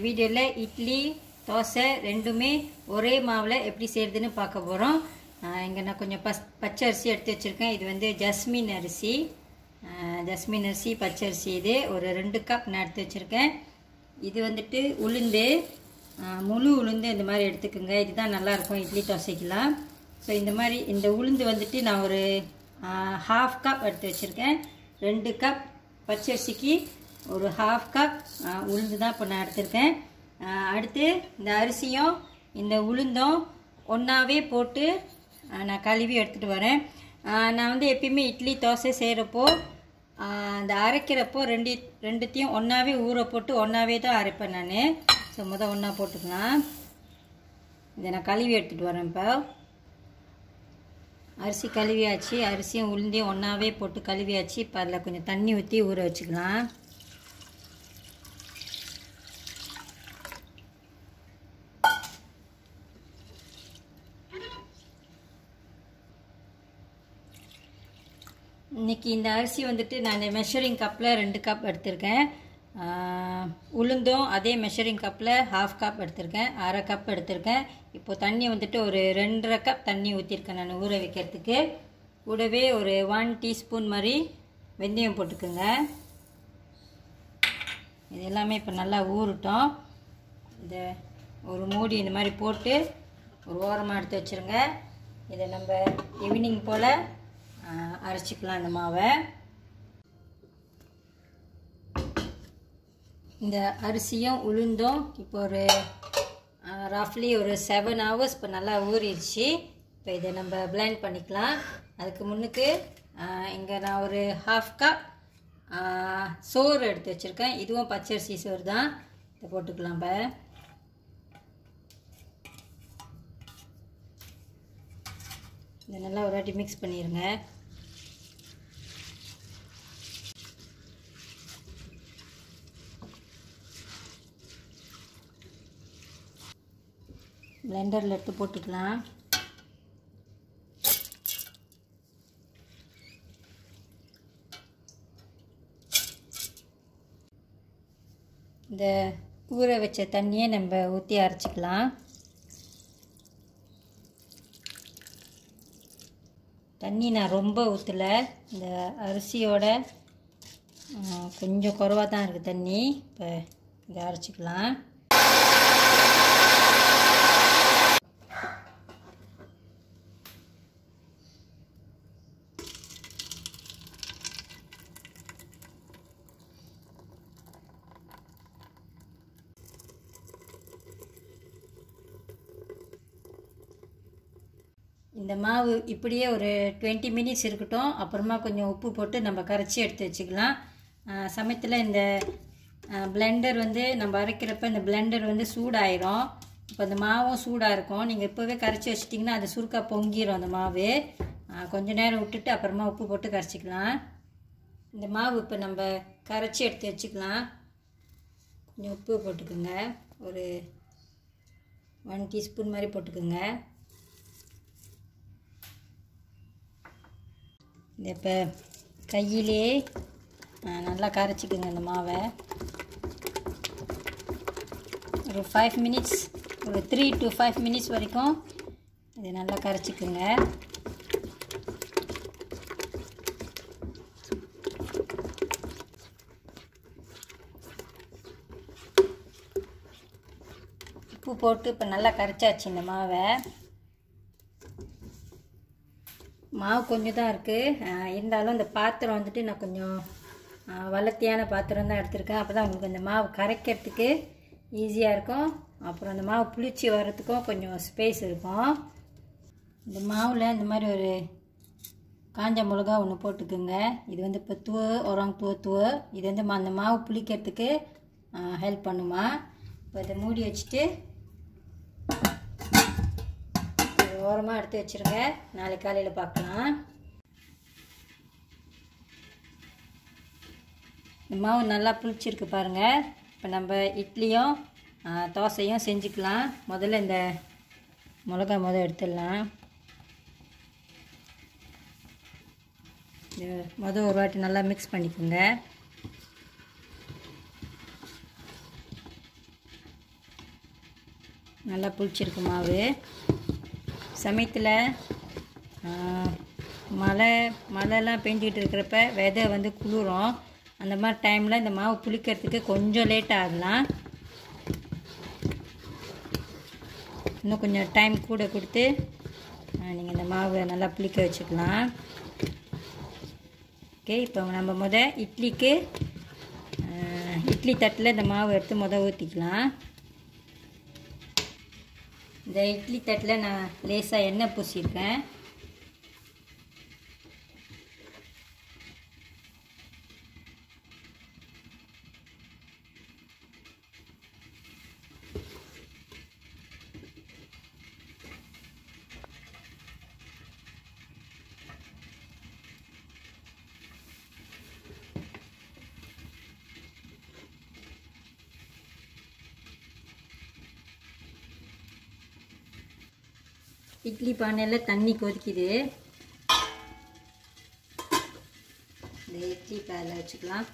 வீடியோவில் இட்லி தோசை ரெண்டுமே ஒரே மாவில் எப்படி செய்கிறதுன்னு பார்க்க போகிறோம் இங்கே நான் கொஞ்சம் பஸ் பச்சை அரிசி எடுத்து வச்சுருக்கேன் இது வந்து ஜஸ்மின் அரிசி ஆஹ் ஜஸ்மின் அரிசி பச்சை அரிசி இது ஒரு ரெண்டு கப் நான் எடுத்து வச்சுருக்கேன் இது வந்துட்டு உளுந்து ஆஹ் முழு உளுந்து இந்த மாதிரி எடுத்துக்கோங்க இதுதான் நல்லாயிருக்கும் இட்லி தோசைக்கெலாம் ஸோ இந்த மாதிரி இந்த உளுந்து வந்துட்டு நான் ஒரு ஹாஃப் கப் எடுத்து வச்சுருக்கேன் ரெண்டு கப் பச்சரிசிக்கு ஒரு ஹாஃப் கப் உளுந்து தான் இப்போ நான் எடுத்திருக்கேன் ஆஹ் அடுத்து இந்த அரிசியும் இந்த உளுந்தும் ஒன்றாவே போட்டு ஆஹ் நான் கழுவி எடுத்துகிட்டு வரேன் ஆஹ் நான் வந்து எப்பயுமே இட்லி தோசை செய்கிறப்போ அந்த அரைக்கிறப்போ ரெண்டு ரெண்டுத்தையும் ஒன்றாவே ஊற போட்டு ஒன்றாவே தான் அரைப்பேன் நான் ஸோ முதல் ஒன்றா போட்டுக்கலாம் இதை நான் கழுவி எடுத்துகிட்டு வரேன் இப்போ அரிசி கழுவியாச்சு அரிசியும் உளுந்தையும் ஒன்றாவே போட்டு கழுவியாச்சு இப்போ அதில் கொஞ்சம் தண்ணி ஊற்றி ஊற வச்சுக்கலாம் இன்றைக்கி இந்த அரிசி வந்துட்டு நான் மெஷரிங் கப்பில் ரெண்டு கப் எடுத்திருக்கேன் ஆஹ் உளுந்தும் அதே மெஷரிங் கப்பில் ஹாஃப் கப் எடுத்திருக்கேன் அரை கப் எடுத்திருக்கேன் இப்போது தண்ணி வந்துட்டு ஒரு ரெண்டரை கப் தண்ணி ஊற்றிருக்கேன் நான் ஊற வைக்கிறதுக்கு கூடவே ஒரு ஒன் டீஸ்பூன் மாதிரி வெந்தயம் போட்டுக்கோங்க இது எல்லாமே இப்போ நல்லா ஊறட்டும் இதை ஒரு மூடி இந்த மாதிரி போட்டு ஒரு ஓரமாக எடுத்து வச்சுருங்க இதை நம்ம ஈவினிங் போல் அரைச்சிக்கலாம் இந்த மாவை இந்த அரிசியும் உளுந்தும் இப்போ ஒரு ரஃப்லி ஒரு செவன் ஹவர்ஸ் இப்போ நல்லா ஊறிடுச்சு இப்போ இதை நம்ம பிளெண்ட் பண்ணிக்கலாம் அதுக்கு முன்னுக்கு இங்கே நான் ஒரு ஹாஃப் கப் சோறு எடுத்து வச்சுருக்கேன் இதுவும் பச்சரிசி சோறு தான் இதை போட்டுக்கலாம் இப்போ இதை நல்லா ஒரு வாட்டி மிக்ஸ் பண்ணிடுங்க பிளெண்டரில் எடுத்து போட்டுக்கலாம் இந்த ஊற வச்ச தண்ணியை நம்ம ஊற்றி அரைச்சிக்கலாம் தண்ணி நான் ரொம்ப ஊற்றலை இந்த அரிசியோட கொஞ்சம் குறவாக தான் இருக்குது தண்ணி இப்போ இதை அரைச்சிக்கலாம் இந்த மாவு இப்படியே ஒரு டுவெண்ட்டி மினிட்ஸ் இருக்கட்டும் அப்புறமா கொஞ்சம் உப்பு போட்டு நம்ம கரைச்சி எடுத்து வச்சுக்கலாம் சமயத்தில் இந்த பிளெண்டர் வந்து நம்ம அரைக்கிறப்ப இந்த பிளெண்டர் வந்து சூடாயிரும் இப்போ அந்த மாவும் சூடாக இருக்கும் நீங்கள் இப்போவே கரைச்சி வச்சிட்டிங்கன்னா அது சுருக்கா பொங்கிடும் அந்த மாவு கொஞ்ச நேரம் விட்டுட்டு அப்புறமா உப்பு போட்டு கரைச்சிக்கலாம் இந்த மாவு இப்போ நம்ம கரைச்சி எடுத்து வச்சுக்கலாம் கொஞ்சம் உப்பு போட்டுக்கோங்க ஒரு ஒன் டீஸ்பூன் மாதிரி போட்டுக்கோங்க இந்த இப்போ கையிலே நல்லா கரைச்சிக்குங்க இந்த மாவை ஒரு ஃபைவ் மினிட்ஸ் ஒரு த்ரீ டு ஃபைவ் மினிட்ஸ் வரைக்கும் இது நல்லா கரைச்சிக்குங்க உப்பு போட்டு இப்போ நல்லா கரைச்சாச்சு இந்த மாவை மாவு கொஞ்சம் தான் இருக்குது இருந்தாலும் இந்த பாத்திரம் வந்துட்டு நான் கொஞ்சம் வளர்த்தியான பாத்திரம் தான் எடுத்திருக்கேன் அப்போ தான் உங்களுக்கு இந்த மாவு கரைக்கிறதுக்கு ஈஸியாக இருக்கும் அப்புறம் அந்த மாவு புளிச்சி வர்றதுக்கும் கொஞ்சம் ஸ்பேஸ் இருக்கும் இந்த மாவில் இந்த மாதிரி ஒரு காஞ்ச மிளகா ஒன்று போட்டுக்குங்க இது வந்து இப்போ துவ உரம் துவ துவ இது வந்து அந்த மாவு புளிக்கிறதுக்கு ஹெல்ப் பண்ணுமா இப்போ இதை மூடி வச்சுட்டு ஓரமாக எடுத்து வச்சுருங்க நாளைக்கு காலையில் பார்க்கலாம் இந்த மாவு நல்லா புளிச்சிருக்கு பாருங்கள் இப்போ நம்ம இட்லியும் தோசையும் செஞ்சுக்கலாம் முதல்ல இந்த மிளகா முதல் எடுத்துடலாம் இது மொதல் ஒரு வாட்டி நல்லா மிக்ஸ் பண்ணிக்கோங்க நல்லா புளிச்சிருக்கு மாவு சமயத்தில் மழை மழைலாம் பெஞ்சிட்டு இருக்கிறப்ப விதை வந்து குளிரும் அந்த மாதிரி டைமில் இந்த மாவு புளிக்கிறதுக்கு கொஞ்சம் லேட் ஆகலாம் இன்னும் கொஞ்சம் டைம் கூட கொடுத்து நீங்கள் இந்த மாவை நல்லா புளிக்க வச்சுக்கலாம் ஓகே இப்போ நம்ம முத இட்லிக்கு ஆஹ், இட்லி தட்டில் இந்த மாவு எடுத்து முத ஊற்றிக்கலாம் இந்த இட்லி தட்டில் நான் லேசாக எண்ணெய் பூசியிருக்கேன் இட்லி பானையில் தண்ணி கொதிக்குது இந்த இட்லி பேல வச்சுக்கலாம்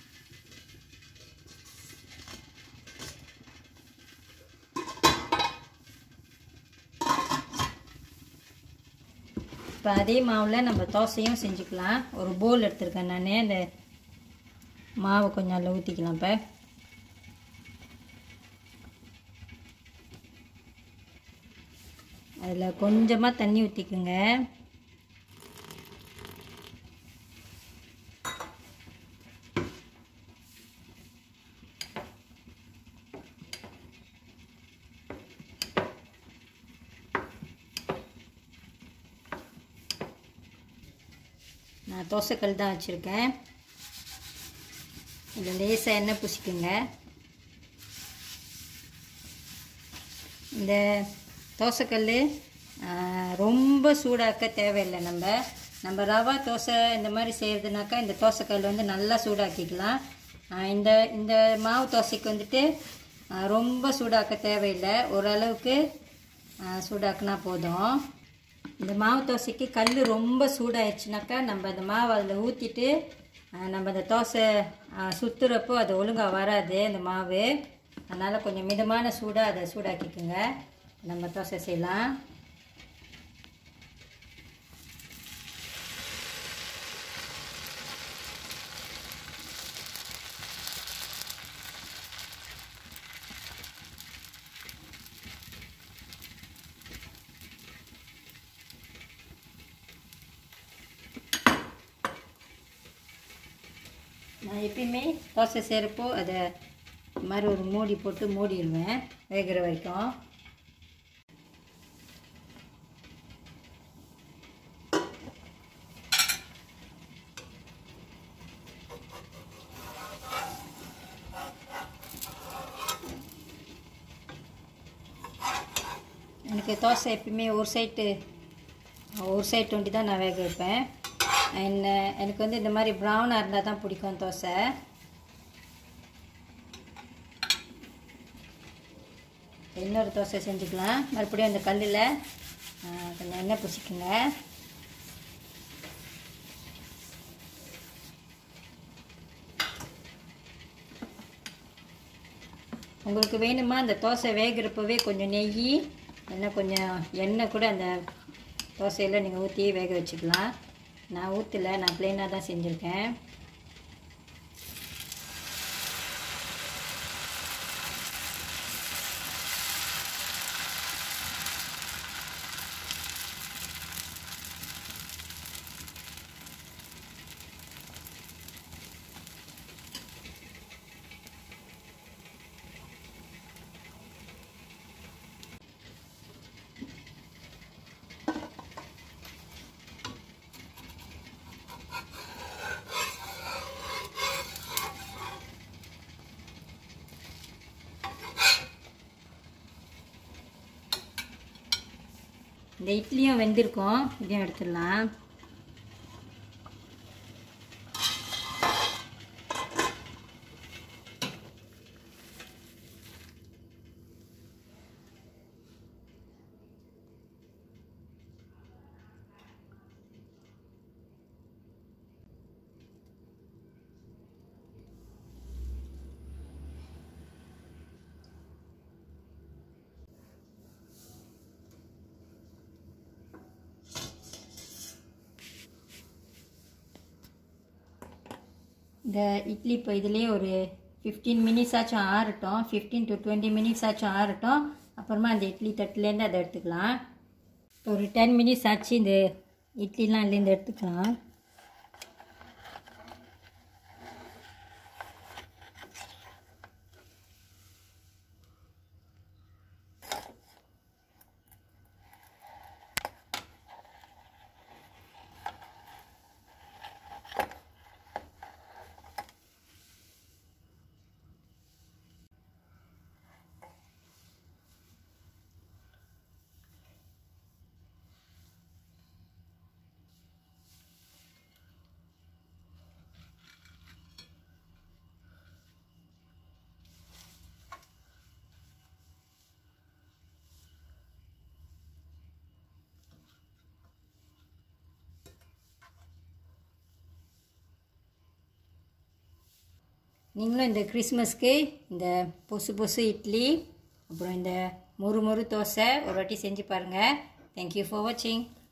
இப்போ அதே மாவில் நம்ம தோசையும் செஞ்சுக்கலாம் ஒரு போல் எடுத்திருக்கேன் நான் அந்த மாவை கொஞ்சம் அதில் ஊற்றிக்கலாம் இப்போ அதில் கொஞ்சமாக தண்ணி ஊற்றிக்குங்க நான் தோசைக்கல் தான் வச்சுருக்கேன் இதில் லேசாக எண்ணெய் பூசிக்குங்க இந்த தோசைக்கல் ரொம்ப சூடாக்க தேவையில்லை நம்ம நம்ம ரவா தோசை இந்த மாதிரி செய்கிறதுனாக்கா இந்த தோசைக்கல் வந்து நல்லா சூடாக்கிக்கலாம் ஆஹ் இந்த இந்த மாவு தோசைக்கு வந்துட்டு ஆஹ் ரொம்ப சூடாக்க தேவையில்லை ஓரளவுக்கு ஆஹ் சூடாக்குனா போதும் இந்த மாவு தோசைக்கு கல் ரொம்ப சூடாயிடுச்சுனாக்கா நம்ம அந்த மாவு அதில் ஊற்றிட்டு நம்ம அந்த தோசை ஆஹ் சுத்துறப்போ அது ஒழுங்காக வராது அந்த மாவு அதனால் கொஞ்சம் மிதமான சூடாக அதை சூடாக்கிக்குங்க நம்ம தோசை செய்யலாம் நான் எப்பயுமே தோசை செய்கிறப்போ அதை இந்த மாதிரி ஒரு மூடி போட்டு மூடிடுவேன் வேகிற வரைக்கும் எனக்கு தோசை எப்பயுமே ஒரு சைட்டு ஒரு சைட் ஒண்டி தான் நான் வேக வைப்பேன் என்ன எனக்கு வந்து இந்த மாதிரி ப்ரௌனாக இருந்தால் தான் பிடிக்கும் தோசை இன்னொரு தோசை செஞ்சுக்கலாம் மறுபடியும் அந்த கல்லில் கொஞ்சம் எண்ணெய் பூசிக்கோங்க உங்களுக்கு வேணுமா அந்த தோசை வேகிறப்பவே கொஞ்சம் நெய் இன்னும் கொஞ்சம் எண்ணெய் கூட அந்த தோசையில் நீங்கள் ஊற்றி வேக வச்சுக்கலாம் நான் ஊற்றல நான் ப்ளெயினாக தான் செஞ்சுருக்கேன் இந்த இட்லியும் வெந்திருக்கும் இதையும் எடுத்துடலாம் இந்த இட்லி இப்போ இதுலேயே ஒரு ஃபிஃப்டீன் மினிட்ஸ் ஆச்சும் ஆறட்டும் ஃபிஃப்டீன் டு டுவெண்ட்டி மினிட்ஸ் ஆச்சும் ஆறட்டும் அப்புறமா அந்த இட்லி தட்டுலேருந்து அதை எடுத்துக்கலாம் இப்போ ஒரு டென் மினிட்ஸ் ஆச்சு இந்த இட்லிலாம் இதுலேருந்து எடுத்துக்கலாம் நீங்களும் இந்த கிறிஸ்மஸ்க்கு இந்த பொசு பொசு இட்லி அப்புறம் இந்த மொறு மொறு தோசை ஒரு வாட்டி செஞ்சு பாருங்கள் தேங்க்யூ ஃபார் வாட்சிங்